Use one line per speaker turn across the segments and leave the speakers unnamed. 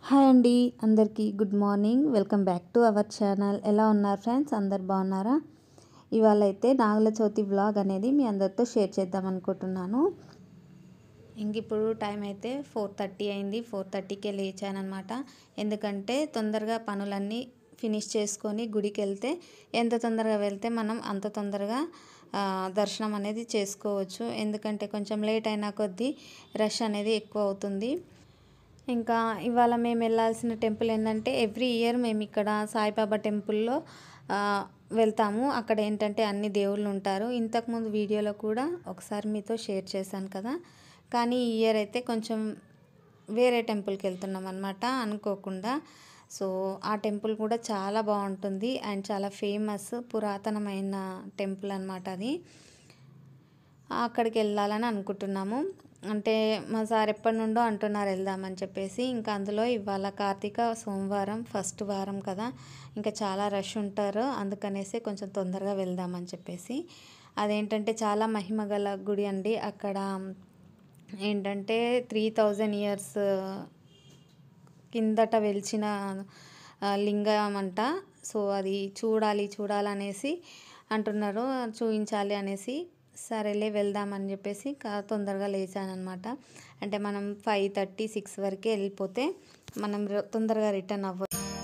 hi అండి అందరికీ good morning welcome back to our channel ఎలా ఉన్నారు ఫ్రెండ్స్ అందరు బాగున్నారా ఇవాళ అయితే నాగుల చవితి వ్లాగ్ అనేది మీ అందరితో షేర్ చేద్దాం అనుకుంటున్నాను ఇంక ఇప్పుడు టైం అయితే ఫోర్ థర్టీ అయింది ఫోర్ థర్టీకే లేచానమాట ఎందుకంటే తొందరగా పనులన్నీ ఫినిష్ చేసుకొని గుడికి వెళ్తే ఎంత తొందరగా వెళ్తే మనం అంత తొందరగా ఆ, దర్శనం అనేది చేసుకోవచ్చు ఎందుకంటే కొంచెం లేట్ అయినా కొద్దీ రష్ అనేది ఎక్కువ అవుతుంది ఇంకా ఇవాళ మేము వెళ్ళాల్సిన టెంపుల్ ఏంటంటే ఎవ్రీ ఇయర్ మేము ఇక్కడ సాయిబాబా టెంపుల్లో ఆ, వెళ్తాము అక్కడ ఏంటంటే అన్ని దేవుళ్ళు ఉంటారు ఇంతకుముందు వీడియోలో కూడా ఒకసారి మీతో షేర్ చేశాను కదా కానీ ఈ ఇయర్ అయితే కొంచెం వేరే టెంపుల్కి వెళ్తున్నాం అనమాట అనుకోకుండా సో ఆ టెంపుల్ కూడా చాలా బాగుంటుంది అండ్ చాలా ఫేమస్ పురాతనమైన టెంపుల్ అనమాట అది అక్కడికి వెళ్ళాలని అనుకుంటున్నాము అంటే మా సార్ ఎప్పటి నుండో అంటున్నారు వెళ్దామని చెప్పేసి ఇంకా అందులో ఇవాళ కార్తీక సోమవారం ఫస్ట్ వారం కదా ఇంకా చాలా రష్ ఉంటారు అందుకనేసి కొంచెం తొందరగా వెళ్దామని చెప్పేసి అదేంటంటే చాలా మహిమ గల గుడి అండి అక్కడ ఏంటంటే త్రీ థౌజండ్ ఇయర్స్ కిందట వెలిచిన ఆ, లింగం అంట సో అది చూడాలి చూడాలనేసి అంటున్నారు చూపించాలి అనేసి సరేలే వెళ్దామని చెప్పేసి కా- తొందరగా లేచానమాట అంటే మనం ఫైవ్ థర్టీ సిక్స్ వరకే వెళ్ళిపోతే మనం ర- తొందరగా రిటర్న్ అవ్వ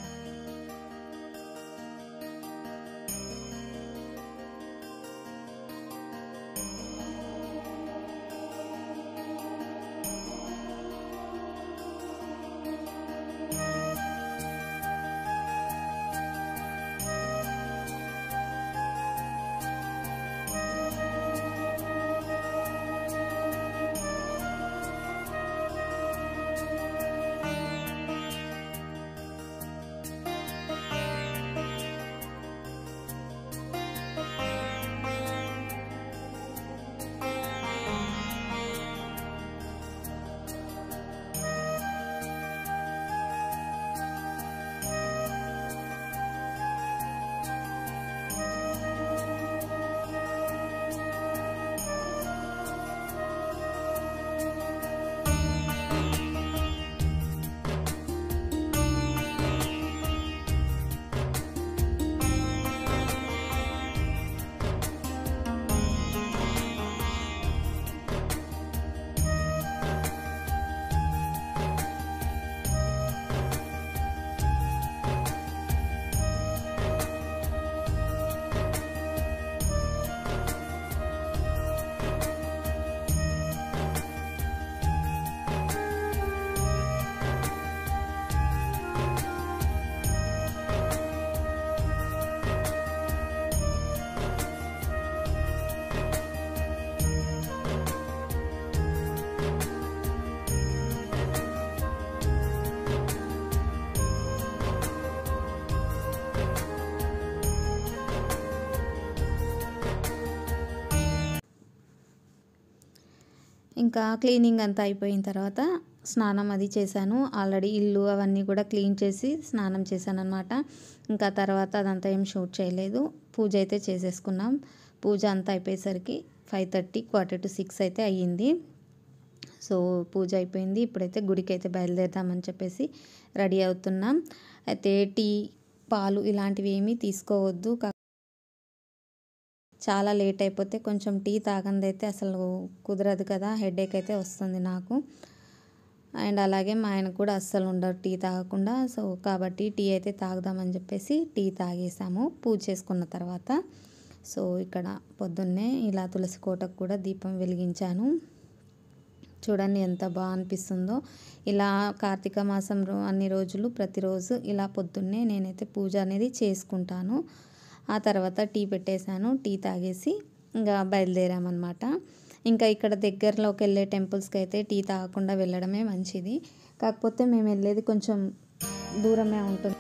ఇంకా క్లీనింగ్ అంతా అయిపోయిన తర్వాత స్నానం అది చేశాను ఆల్రెడీ ఇల్లు అవన్నీ కూడా క్లీన్ చేసి స్నానం చేశాను అనమాట ఇంకా తర్వాత అదంతా ఏం షూట్ చేయలేదు పూజ అయితే చేసేసుకున్నాం పూజ అంతా అయిపోయేసరికి five thirty quarter to six అయితే అయ్యింది సో పూజ అయిపోయింది ఇప్పుడైతే గుడికి అయితే బయలుదేరుదామని చెప్పేసి రెడీ అవుతున్నాం అయితే టీ పాలు ఇలాంటివి ఏమీ తీసుకోవద్దు కా- చాలా లేట్ అయిపోతే కొంచెం టీ తాగందైతే అసలు కుదరదు కదా హెడేక్ అయితే వస్తుంది నాకు అండ్ అలాగే మా ఆయన కూడా అస్సలు ఉండరు టీ తాగకుండా సో కాబట్టి టీ అయితే తాగుదామని చెప్పేసి టీ తాగేసాము పూజ చేసుకున్న తర్వాత సో ఇక్కడ పొద్దున్నే ఇలా తులసి కోటకు కూడా దీపం వెలిగించాను చూడండి ఎంత బాగా అనిపిస్తుందో ఇలా కార్తీక మాసం రో అన్ని రోజులు ప్రతిరోజు ఇలా పొద్దున్నే నేనైతే పూజ అనేది చేసుకుంటాను ఆ తర్వాత టీ పెట్టేశాను టీ తాగేసి ఇంకా బయలుదేరామన్నమాట ఇంకా ఇక్కడ దగ్గరలోకి వెళ్ళే టెంపుల్స్కి అయితే టీ తాగకుండా వెళ్ళడమే మంచిది కాకపోతే మేము వెళ్ళేది కొంచెం దూరమే ఉంటుంది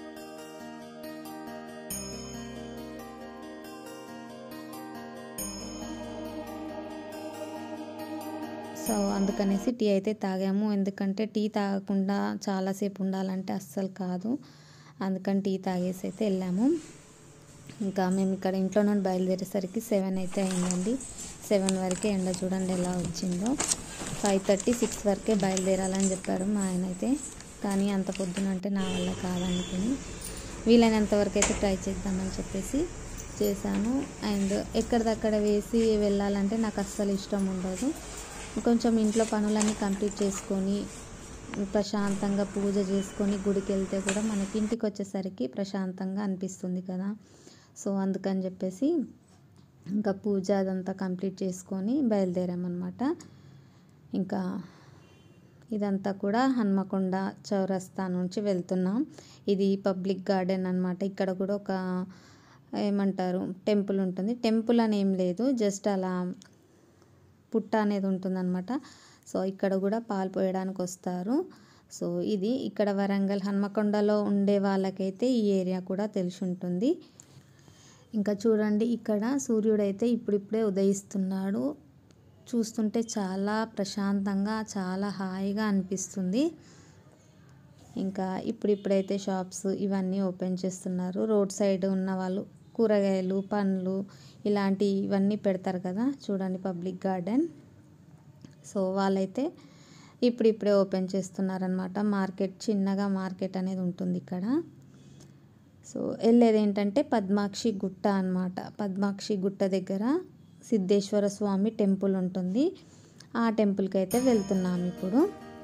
సో అందుకనేసి టీ అయితే తాగాము ఎందుకంటే టీ తాగకుండా చాలాసేపు ఉండాలంటే అస్సలు కాదు అందుకని టీ తాగేసి అయితే వెళ్ళాము ఇంకా మేము ఇక్కడ ఇంట్లో నుండి బయలుదేరేసరికి సెవెన్ అయితే అయిందండి సెవెన్ వరకే ఎండ చూడండి ఎలా వచ్చిందో ఫైవ్ థర్టీ సిక్స్ వరకే బయలుదేరాలని చెప్పారు మా ఆయన అయితే కానీ అంత పొద్దున అంటే నా వల్ల కాదనుకుని వీలైనంత వరకు అయితే ట్రై చేద్దామని చెప్పేసి చేశాను అండ్ ఎక్కడిదక్కడ వేసి వెళ్ళాలంటే నాకు అస్సలు ఇష్టం ఉండదు కొంచెం ఇంట్లో పనులన్నీ కంప్లీట్ చేసుకొని ప్రశాంతంగా పూజ చేసుకొని గుడికి వెళ్తే కూడా మనకి ఇంటికి వచ్చేసరికి ప్రశాంతంగా అనిపిస్తుంది కదా సో అందుకని చెప్పేసి ఇంకా పూజ అదంతా కంప్లీట్ చేసుకొని బయలుదేరామన్నమాట ఇంకా ఇదంతా కూడా హన్మకొండ చౌరస్తా నుంచి వెళ్తున్నాం ఇది పబ్లిక్ గార్డెన్ అనమాట ఇక్కడ కూడా ఒక ఏమంటారు టెంపుల్ ఉంటుంది టెంపుల్ అని ఏం లేదు జస్ట్ అలా పుట్ట అనేది ఉంటుందన్నమాట సో ఇక్కడ కూడా పాలు పోయడానికి వస్తారు సో ఇది ఇక్కడ వరంగల్ హన్మకొండలో ఉండే వాళ్ళకైతే ఈ ఏరియా కూడా తెలిసి ఉంటుంది ఇంకా చూడండి ఇక్కడ సూర్యుడైతే ఇప్పుడిప్పుడే ఉదయిస్తున్నాడు చూస్తుంటే చాలా ప్రశాంతంగా చాలా హాయిగా అనిపిస్తుంది ఇంకా ఇప్పుడిప్పుడైతే షాప్స్ ఇవన్నీ ఓపెన్ చేస్తున్నారు రోడ్ సైడ్ ఉన్న వాళ్ళు కూరగాయలు పండ్లు ఇలాంటి ఇవన్నీ పెడతారు కదా చూడండి పబ్లిక్ గార్డెన్ సో వాళ్ళైతే ఇప్పుడిప్పుడే ఓపెన్ చేస్తున్నారనమాట మార్కెట్ చిన్నగా మార్కెట్ అనేది ఉంటుంది ఇక్కడ సో వెళ్ళేది ఏంటంటే పద్మాక్షి గుట్ట అనమాట పద్మాక్షి గుట్ట దగ్గర సిద్ధేశ్వర స్వామి టెంపుల్ ఉంటుంది ఆ టెంపుల్కి అయితే వెళ్తున్నాం ఇప్పుడు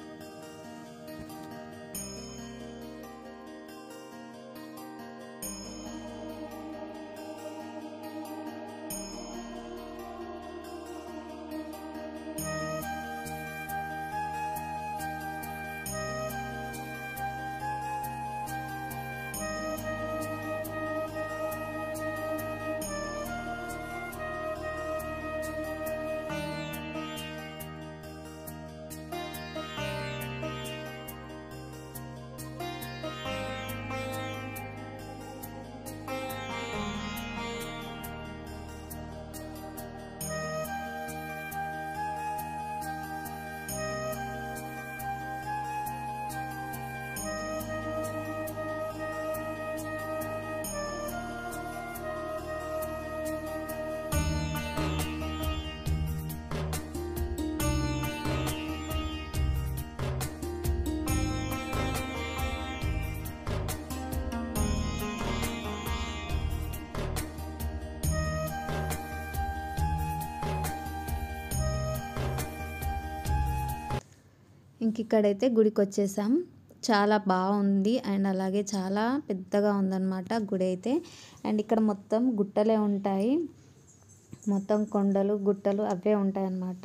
ఇంక ఇక్కడైతే గుడికి వచ్చేసాం చాలా బాగుంది అండ్ అలాగే చాలా పెద్దగా ఉందన్నమాట గుడి అయితే అండ్ ఇక్కడ మొత్తం గుట్టలే ఉంటాయి మొత్తం కొండలు గుట్టలు అవే ఉంటాయి అన్నమాట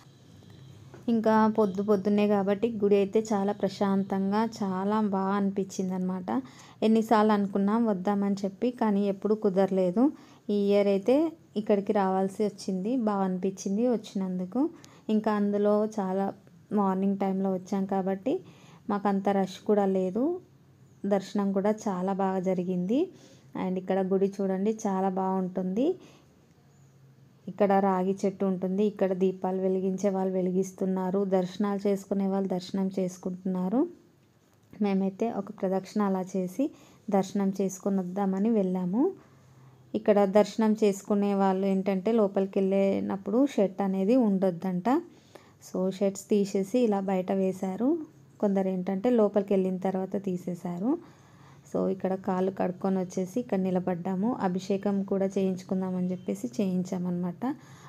ఇంకా పొద్దు పొద్దున్నే కాబట్టి గుడి అయితే చాలా ప్రశాంతంగా చాలా బాగా అనిపించింది అనమాట ఎన్నిసార్లు అనుకున్నాం వద్దామని చెప్పి కానీ ఎప్పుడు కుదరలేదు ఈ ఇయర్ అయితే ఇక్కడికి రావాల్సి వచ్చింది బాగా అనిపించింది వచ్చినందుకు ఇంకా అందులో చాలా మార్నింగ్ టైంలో వచ్చాం కాబట్టి మాకు అంత రష్ కూడా లేదు దర్శనం కూడా చాలా బాగా జరిగింది అండ్ ఇక్కడ గుడి చూడండి చాలా బాగుంటుంది ఇక్కడ రాగి చెట్టు ఉంటుంది ఇక్కడ దీపాలు వెలిగించే వాళ్ళు వెలిగిస్తున్నారు దర్శనాలు చేసుకునే వాళ్ళు దర్శనం చేసుకుంటున్నారు మేమైతే ఒక ప్రదక్షిణ అలా చేసి దర్శనం చేసుకొని వద్దామని వెళ్ళాము ఇక్కడ దర్శనం చేసుకునే వాళ్ళు ఏంటంటే లోపలికి వెళ్ళినప్పుడు షర్ట్ అనేది ఉండొద్దంట సో షర్ట్స్ తీసేసి ఇలా బయట వేశారు కొందరు ఏంటంటే లోపలికి వెళ్ళిన తర్వాత తీసేశారు సో ఇక్కడ కాళ్ళు కడుక్కొని వచ్చేసి ఇక్కడ నిలబడ్డాము అభిషేకం కూడా చేయించుకుందామని చెప్పేసి చేయించామన్నమాట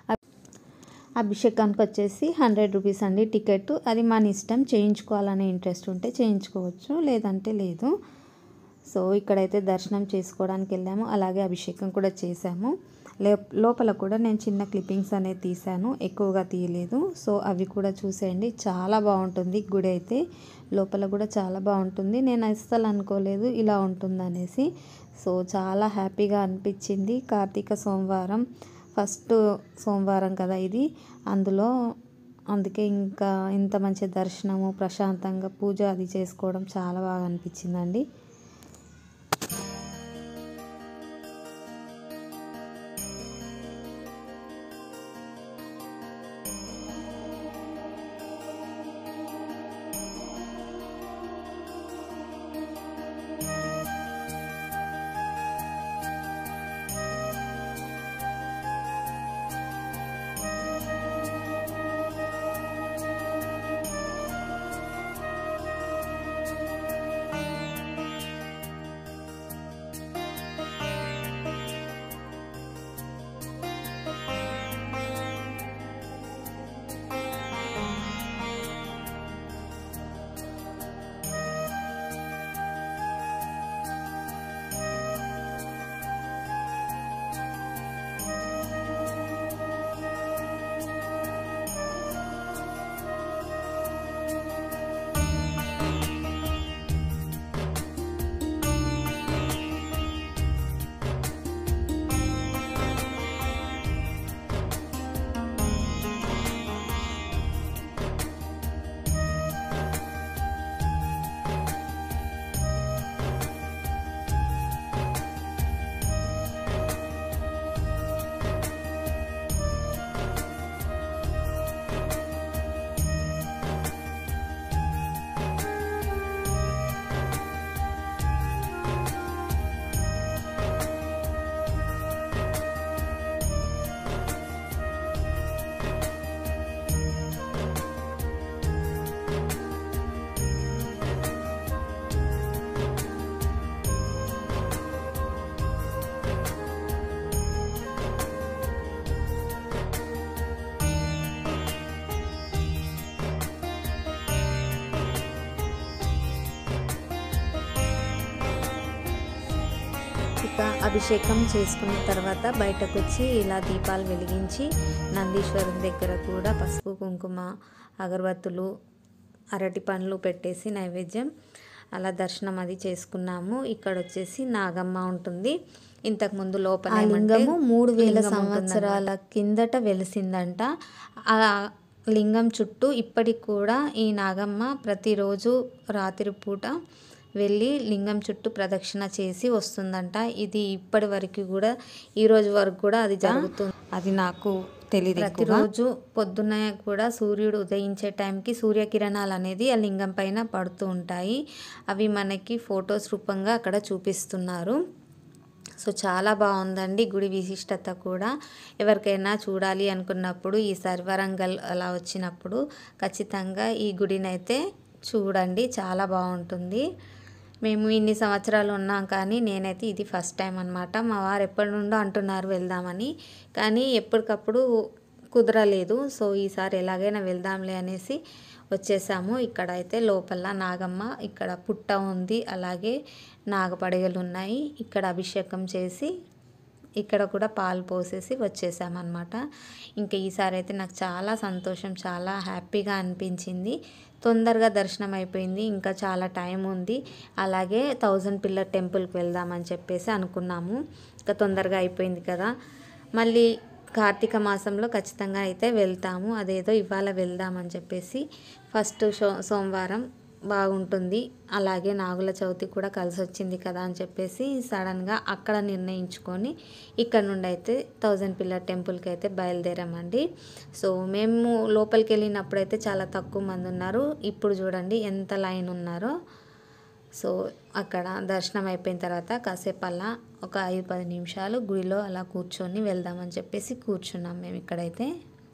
అభిషేకానికి వచ్చేసి హండ్రెడ్ రూపీస్ అండి టికెట్ అది మన ఇష్టం చేయించుకోవాలనే ఇంట్రెస్ట్ ఉంటే చేయించుకోవచ్చు లేదంటే లేదు సో ఇక్కడైతే దర్శనం చేసుకోవడానికి వెళ్ళాము అలాగే అభిషేకం కూడా చేశాము లోపల కూడా నేను చిన్న క్లిప్పింగ్స్ అనేది తీశాను ఎక్కువగా తీయలేదు సో అవి కూడా చూసేయండి చాలా బాగుంటుంది గుడి అయితే లోపల కూడా చాలా బాగుంటుంది నేను అస్సలు అనుకోలేదు ఇలా ఉంటుంది అనేసి సో చాలా హ్యాపీగా అనిపించింది కార్తీక సోమవారం ఫస్ట్ సోమవారం కదా ఇది అందులో అందుకే ఇంకా ఇంత మంచి దర్శనము ప్రశాంతంగా పూజ అది చేసుకోవడం చాలా బాగా అనిపించిందండి అభిషేకం చేసుకున్న తర్వాత బయటకు వచ్చి ఇలా దీపాలు వెలిగించి నందీశ్వరుని దగ్గర కూడా పసుపు కుంకుమ అగరబత్తులు అరటి పండ్లు పెట్టేసి నైవేద్యం అలా దర్శనం అది చేసుకున్నాము ఇక్కడ వచ్చేసి నాగమ్మ ఉంటుంది ఇంతకుముందు లోపల లింగము మూడు వేల సంవత్సరాల కిందట వెలిసిందంట ఆ లింగం చుట్టూ ఇప్పటికి కూడా ఈ నాగమ్మ ప్రతిరోజు రాత్రి పూట వెళ్ళి లింగం చుట్టూ ప్రదక్షిణ చేసి వస్తుందంట ఇది ఇప్పటి వరకు కూడా ఈ రోజు వరకు కూడా అది జరుగుతుంది అది నాకు తెలియదు ప్రతిరోజు పొద్దున్న కూడా సూర్యుడు ఉదయించే టైంకి సూర్యకిరణాలు అనేది ఆ లింగం పైన పడుతూ ఉంటాయి అవి మనకి ఫొటోస్ రూపంగా అక్కడ చూపిస్తున్నారు సో చాలా బాగుందండి గుడి విశిష్టత కూడా ఎవరికైనా చూడాలి అనుకున్నప్పుడు ఈసారి వరంగల్ అలా వచ్చినప్పుడు ఖచ్చితంగా ఈ గుడిని అయితే చూడండి చాలా బాగుంటుంది మేము ఇన్ని సంవత్సరాలు ఉన్నాం కానీ నేనైతే ఇది ఫస్ట్ టైం అనమాట మా వారు ఎప్పటి నుండో అంటున్నారు వెళ్దామని కానీ ఎప్పటికప్పుడు కుదరలేదు సో ఈసారి ఎలాగైనా వెళ్దాంలే అనేసి వచ్చేసాము ఇక్కడ అయితే లోపల నాగమ్మ ఇక్కడ పుట్ట ఉంది అలాగే నాగపడగలు ఉన్నాయి ఇక్కడ అభిషేకం చేసి ఇక్కడ కూడా పాలు పోసేసి వచ్చేసామన్నమాట ఇంకా ఈసారి అయితే నాకు చాలా సంతోషం చాలా హ్యాపీగా అనిపించింది తొందరగా దర్శనం అయిపోయింది ఇంకా చాలా టైం ఉంది అలాగే థౌజండ్ పిల్లర్ టెంపుల్కి వెళ్దామని చెప్పేసి అనుకున్నాము ఇంకా తొందరగా అయిపోయింది కదా మళ్ళీ కార్తీక మాసంలో ఖచ్చితంగా అయితే వెళ్తాము అదేదో ఇవాళ వెళ్దామని చెప్పేసి ఫస్ట్ సో సోమవారం బాగుంటుంది అలాగే నాగుల చవితి కూడా కలిసి వచ్చింది కదా అని చెప్పేసి సడన్గా అక్కడ నిర్ణయించుకొని ఇక్కడ నుండి అయితే థౌజండ్ పిల్లర్ టెంపుల్కి అయితే బయలుదేరామండి సో మేము లోపలికి వెళ్ళినప్పుడు అయితే చాలా తక్కువ మంది ఉన్నారు ఇప్పుడు చూడండి ఎంత లైన్ ఉన్నారో సో అక్కడ దర్శనం అయిపోయిన తర్వాత కాసేపు అలా ఒక ఐదు పది నిమిషాలు గుడిలో అలా కూర్చొని వెళ్దామని చెప్పేసి కూర్చున్నాం మేము ఇక్కడైతే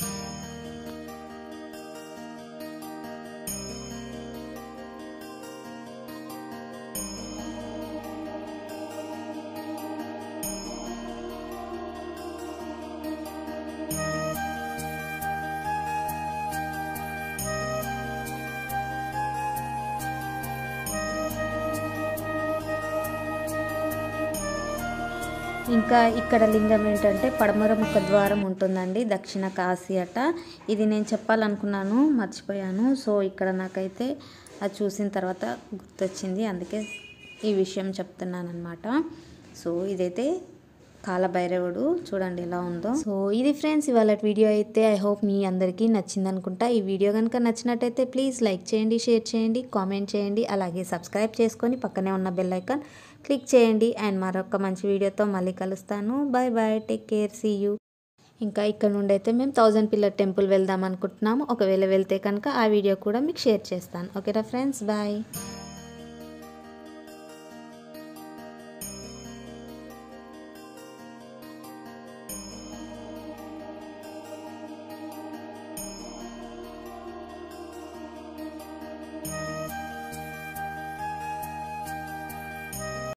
ఇంకా ఇక్కడ లింగం ఏంటంటే పడమర ముఖ ద్వారం ఉంటుందండి దక్షిణ కాశీ అట ఇది నేను చెప్పాలనుకున్నాను మర్చిపోయాను సో ఇక్కడ నాకైతే అది చూసిన తర్వాత గుర్తొచ్చింది అందుకే ఈ విషయం చెప్తున్నాను అనమాట సో ఇదైతే కాలభైరవుడు చూడండి ఎలా ఉందో సో ఇది ఫ్రెండ్స్ ఇవాళ వీడియో అయితే ఐ హోప్ మీ అందరికీ నచ్చింది అనుకుంటా ఈ వీడియో కనుక నచ్చినట్టయితే ప్లీజ్ లైక్ చేయండి షేర్ చేయండి కామెంట్ చేయండి అలాగే సబ్స్క్రైబ్ చేసుకొని పక్కనే ఉన్న బెల్ ఐకాన్ క్లిక్ చేయండి అండ్ మరొక మంచి వీడియోతో మళ్ళీ కలుస్తాను bye bye take care see you ఇంకా ఇక్కడ నుండి అయితే మేము థౌజండ్ పిల్లర్ టెంపుల్ వెళ్దాం అనుకుంటున్నాము ఒకవేళ వెళ్తే కనుక ఆ వీడియో కూడా మీకు షేర్ చేస్తాను ఓకేనా ఫ్రెండ్స్ బాయ్